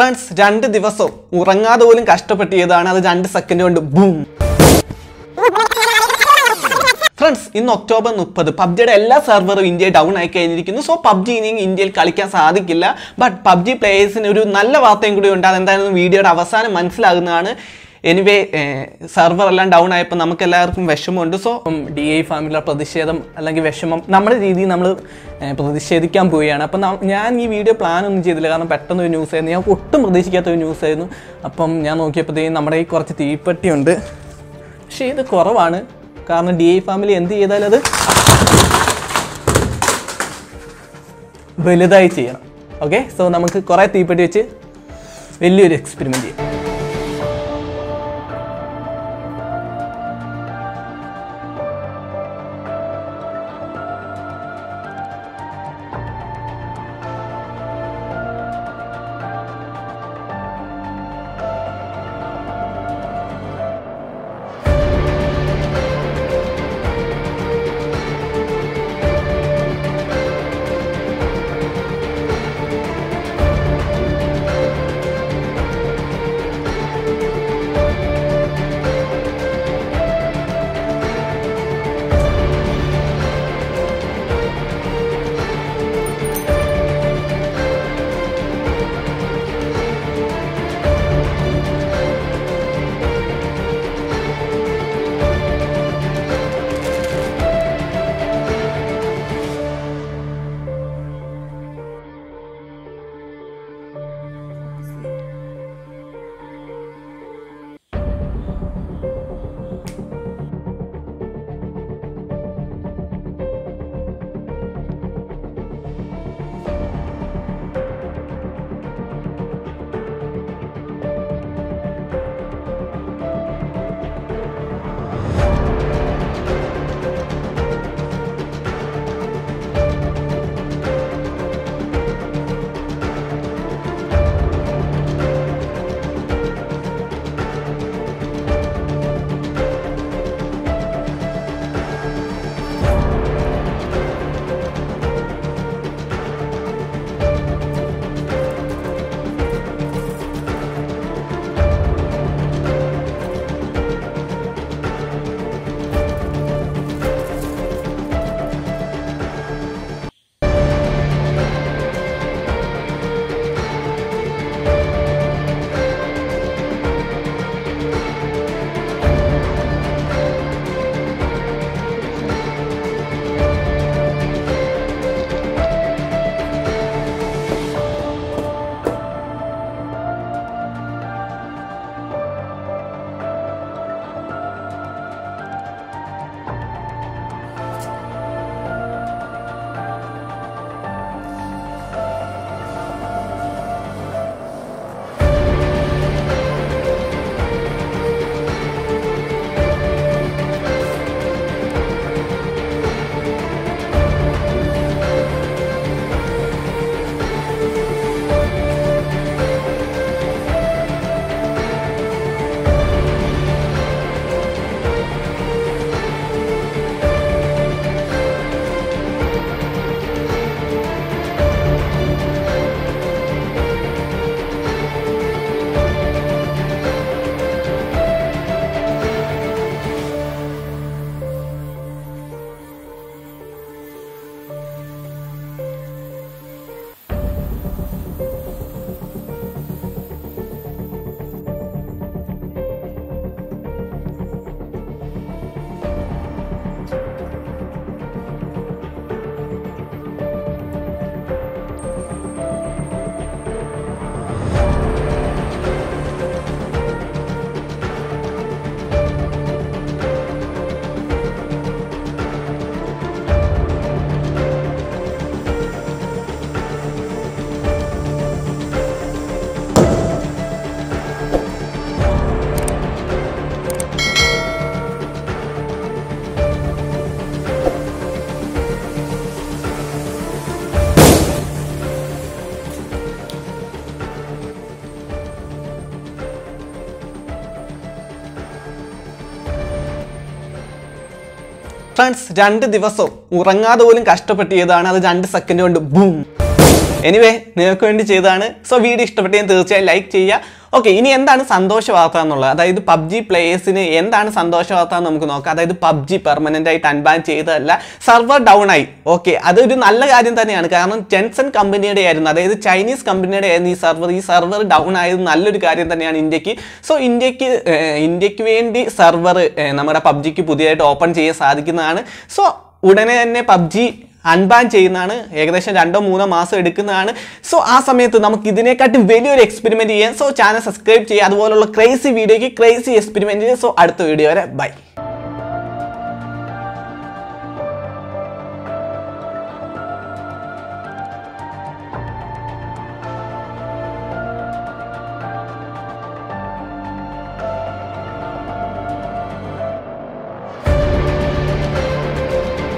friends രണ്ട് ദിവസവും ഉറങ്ങാതെ പോലും കഷ്ടപ്പെട്ട് ചെയ്തതാണ് അത് രണ്ട് സെക്കൻഡ് കൊണ്ട് ബൂം ഫ്രണ്ട്സ് ഇന്ന് ഒക്ടോബർ മുപ്പത് പബ്ജിയുടെ എല്ലാ സെർവറും ഇന്ത്യ ഡൗൺ ആയി കഴിഞ്ഞിരിക്കുന്നു സോ പബ്ജി ഇനി ഇന്ത്യയിൽ കളിക്കാൻ സാധിക്കില്ല ബട്ട് പബ്ജി പ്ലേയേഴ്സിന് ഒരു നല്ല വാർത്തയും കൂടി ഉണ്ട് അതെന്തായാലും വീഡിയോയുടെ അവസാനം മനസ്സിലാകുന്നതാണ് എനിവേ സെർവർ എല്ലാം ഡൗൺ ആയപ്പോൾ നമുക്ക് എല്ലാവർക്കും വിഷമമുണ്ട് സോ ഡി ഐ ഫാമിലിയുടെ പ്രതിഷേധം അല്ലെങ്കിൽ വിഷമം നമ്മുടെ രീതിയിൽ നമ്മൾ പ്രതിഷേധിക്കാൻ പോവുകയാണ് അപ്പം ന- ഞാൻ ഈ വീഡിയോ പ്ലാൻ ഒന്നും ചെയ്തില്ല കാരണം പെട്ടെന്ന് ഒരു ന്യൂസ് ആയിരുന്നു ഞാൻ ഒട്ടും പ്രതീക്ഷിക്കാത്ത ഒരു ന്യൂസ് ആയിരുന്നു അപ്പം ഞാൻ നോക്കിയപ്പോഴത്തേക്കും നമ്മുടെ ഈ കുറച്ച് തീപ്പെട്ടിയുണ്ട് പക്ഷേ ഇത് കുറവാണ് കാരണം ഡി ഐ ഫാമിലി എന്ത് ചെയ്താലും അത് വലുതായി ചെയ്യണം ഓക്കെ സോ നമുക്ക് കുറേ തീപ്പെട്ടി വെച്ച് വലിയൊരു എക്സ്പെരിമെൻ്റ് ചെയ്യാം ഫ്രണ്ട്സ് രണ്ട് ദിവസവും ഉറങ്ങാതെ പോലും കഷ്ടപ്പെട്ട് ചെയ്തതാണ് അത് രണ്ട് സെക്കൻഡ് കൊണ്ട് ബൂം എനിവേ നിങ്ങൾക്ക് വേണ്ടി ചെയ്തതാണ് സോ വീഡിയോ ഇഷ്ടപ്പെട്ടെങ്കിൽ തീർച്ചയായും ലൈക്ക് ചെയ്യുക ഓക്കെ ഇനി എന്താണ് സന്തോഷ വാർത്ത എന്നുള്ളത് അതായത് പബ്ജി പ്ലേയേഴ്സിന് എന്താണ് സന്തോഷ വാർത്ത എന്ന് നമുക്ക് നോക്കാം അതായത് പബ്ജി പെർമനന്റ് ആയിട്ട് അൺബാൻ ചെയ്തതല്ല സർവർ ഡൗൺ ആയി ഓക്കെ അതൊരു നല്ല കാര്യം തന്നെയാണ് കാരണം ടെൻസൺ കമ്പനിയുടെ ആയിരുന്നു അതായത് ചൈനീസ് കമ്പനിയുടെ ആയിരുന്നു ഈ സർവർ ഈ സർവർ ഡൗൺ ആയത് നല്ലൊരു കാര്യം തന്നെയാണ് ഇന്ത്യക്ക് സോ ഇന്ത്യക്ക് ഏർ, ഇന്ത്യക്ക് വേണ്ടി സർവർ നമ്മുടെ പബ്ജിക്ക് പുതിയതായിട്ട് ഓപ്പൺ ചെയ്യാൻ സാധിക്കുന്നതാണ് സോ ഉടനെ തന്നെ പബ്ജി അൺബാൻ ചെയ്യുന്നതാണ് ഏകദേശം രണ്ടോ മൂന്നോ മാസം എടുക്കുന്നതാണ് സോ ആ സമയത്ത് നമുക്ക് ഇതിനെക്കാട്ടും വലിയൊരു എക്സ്പെരിമെന്റ് ചെയ്യാം സോ ചാനൽ സബ്സ്ക്രൈബ് ചെയ്യുക അതുപോലുള്ള ക്രേസി വീഡിയോയ്ക്ക് ക്രേസി എക്സ്പെരിമെന്റ് സോ അടുത്ത വീഡിയോ വരെ ബൈ